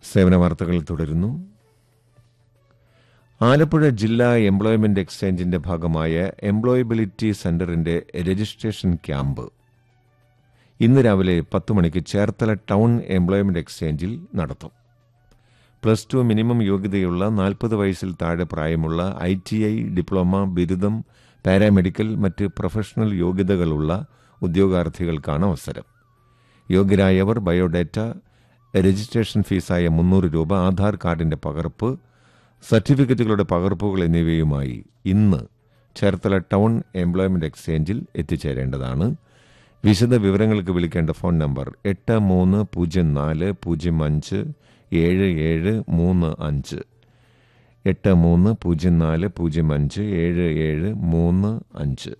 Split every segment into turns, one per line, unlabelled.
സേവന വാർത്തകൾ തുടരുന്നു ആലപ്പുഴ ജില്ലാ എംപ്ലോയ്മെന്റ് എക്സ്ചേഞ്ചിന്റെ ഭാഗമായ എംപ്ലോയബിലിറ്റി സെന്ററിന്റെ രജിസ്ട്രേഷൻ ക്യാമ്പ് ഇന്ന് രാവിലെ പത്ത് മണിക്ക് ചേർത്തല ടൗൺ എംപ്ലോയ്മെന്റ് എക്സ്ചേഞ്ചിൽ നടത്തും പ്ലസ് ടു മിനിമം യോഗ്യതയുള്ള നാൽപ്പത് വയസ്സിൽ താഴെ പ്രായമുള്ള ഐ ടി ഐ ഡിപ്ലോമ ബിരുദം പാരാമെഡിക്കൽ മറ്റ് പ്രൊഫഷണൽ യോഗ്യതകളുള്ള ഉദ്യോഗാർത്ഥികൾക്കാണ് അവസരം യോഗ്യരായവർ ബയോഡാറ്റ രജിസ്ട്രേഷൻ ഫീസായ മുന്നൂറ് രൂപ ആധാർ കാർഡിന്റെ പകർപ്പ് സർട്ടിഫിക്കറ്റുകളുടെ പകർപ്പുകൾ എന്നിവയുമായി ഇന്ന് ചേർത്തല ടൗൺ എംപ്ലോയ്മെന്റ് എക്സ്ചേഞ്ചിൽ എത്തിച്ചേരേണ്ടതാണ് വിശദ വിവരങ്ങൾക്ക് വിളിക്കേണ്ട ഫോൺ നമ്പർ എട്ട് മൂന്ന് പൂജ്യം നാല് പൂജ്യം അഞ്ച് ഏഴ് ഏഴ് മൂന്ന് അഞ്ച് എട്ട് മൂന്ന് പൂജ്യം നാല് പൂജ്യം അഞ്ച് ഏഴ് ഏഴ് മൂന്ന് അഞ്ച്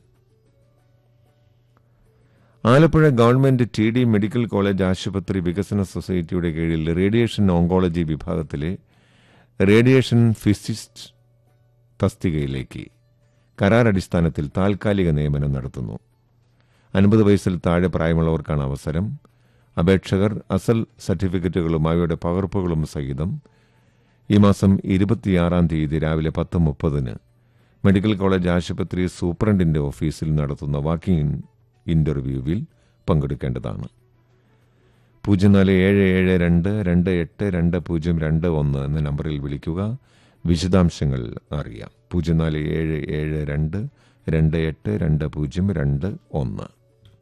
Alappuzha government T D medical college ആശുപത്രി വികസന സൊസൈറ്റിയുടെ കീഴിൽ റേഡിയേഷൻ ഓങ്കോളജി വിഭാഗത്തിലെ റേഡിയേഷൻ ഫിസിസ്റ്റ് തസ്തികയിലേക്ക് കരാർ അടിസ്ഥാനത്തിൽ താൽക്കാലിക നിയമനം നടത്തുന്നു അൻപത് വയസ്സിൽ താഴെ പ്രായമുള്ളവർക്കാണ് അവസരം അപേക്ഷകർ അസൽ സർട്ടിഫിക്കറ്റുകളും അവയുടെ പകർപ്പുകളും സഹിതം ഈ മാസം ഇരുപത്തിയാറാം തീയതി രാവിലെ പത്ത് മുപ്പതിന് മെഡിക്കൽ കോളേജ് ആശുപത്രി സൂപ്രണ്ടിന്റെ ഓഫീസിൽ നടത്തുന്ന വാക്കിംഗ് ഇന്റർവ്യൂവിൽ പങ്കെടുക്കേണ്ടതാണ് പൂജ്യം നാല് ഏഴ് ഏഴ് രണ്ട് രണ്ട് എട്ട് രണ്ട് പൂജ്യം രണ്ട് ഒന്ന് എന്ന നമ്പറിൽ വിളിക്കുക വിശദാംശങ്ങൾ അറിയാം പൂജ്യം നാല് ഏഴ് ഏഴ് രണ്ട് രണ്ട് എട്ട് രണ്ട് പൂജ്യം രണ്ട് ഒന്ന്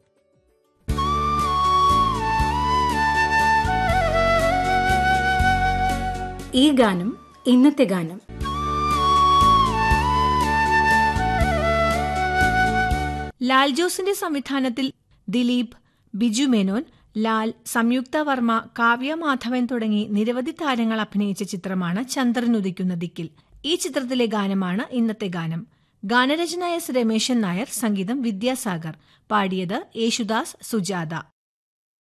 ഈ ഗാനം ഇന്നത്തെ ഗാനം
ലാൽ ജോസിന്റെ സംവിധാനത്തിൽ ദിലീപ് ബിജു മേനോൻ ലാൽ സംയുക്ത വർമ്മ കാവ്യ മാധവൻ തുടങ്ങി നിരവധി താരങ്ങൾ അഭിനയിച്ച ചിത്രമാണ് ചന്ദ്രനുദിക്കുന്ന ദിക്കിൽ ഈ ചിത്രത്തിലെ ഗാനമാണ് ഇന്നത്തെ ഗാനം ഗാനരചന എസ് രമേശൻ നായർ സംഗീതം വിദ്യാസാഗർ പാടിയത് യേശുദാസ് സുജാത